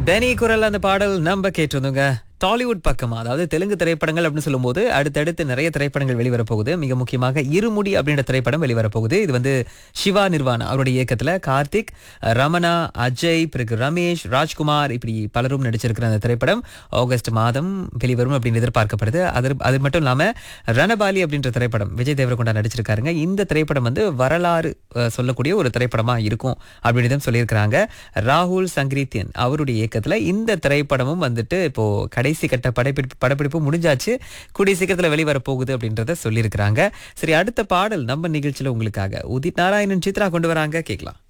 பெனி குரல் அந்த பாடல் நம்ம கேட்டிருந்தோங்க டாலிவுட் பக்கமா அதாவது தெலுங்கு திரைப்படங்கள் அப்படின்னு சொல்லும்போது அடுத்தடுத்து நிறைய திரைப்படங்கள் வெளிவரப் போகுது மிக முக்கியமாக இருமுடி அப்படின்ற திரைப்படம் வெளிவரப் போகுது இது வந்து சிவா நிர்வாணா அவருடைய இயக்கத்துல கார்த்திக் ரமணா அஜய் பிறகு ரமேஷ் ராஜ்குமார் இப்படி பலரும் நடிச்சிருக்கிற அந்த திரைப்படம் ஆகஸ்ட் மாதம் வெளிவரும் அப்படின்னு எதிர்பார்க்கப்படுது அது அது மட்டும் இல்லாம ரணபாலி அப்படின்ற திரைப்படம் விஜய் தேவரகொண்டா நடிச்சிருக்காருங்க இந்த திரைப்படம் வந்து வரலாறு அஹ், சொல்லக்கூடிய ஒரு திரைப்படமா இருக்கும் அப்படின்னு சொல்லியிருக்கிறாங்க ராகுல் சங்கரீத்தியன் அவருடைய இயக்கத்துல இந்த திரைப்படமும் வந்துட்டு இப்போ கடைசி கட்ட படப்பிடிப்பு படப்பிடிப்பு முடிஞ்சாச்சு கூடிய சீக்கிரத்துல வெளிவர போகுது அப்படின்றத சொல்லியிருக்கிறாங்க சரி அடுத்த பாடல் நம்ம நிகழ்ச்சியில உங்களுக்காக உதித் நாராயணன் சித்ரா கொண்டு வராங்க கேட்கலாம்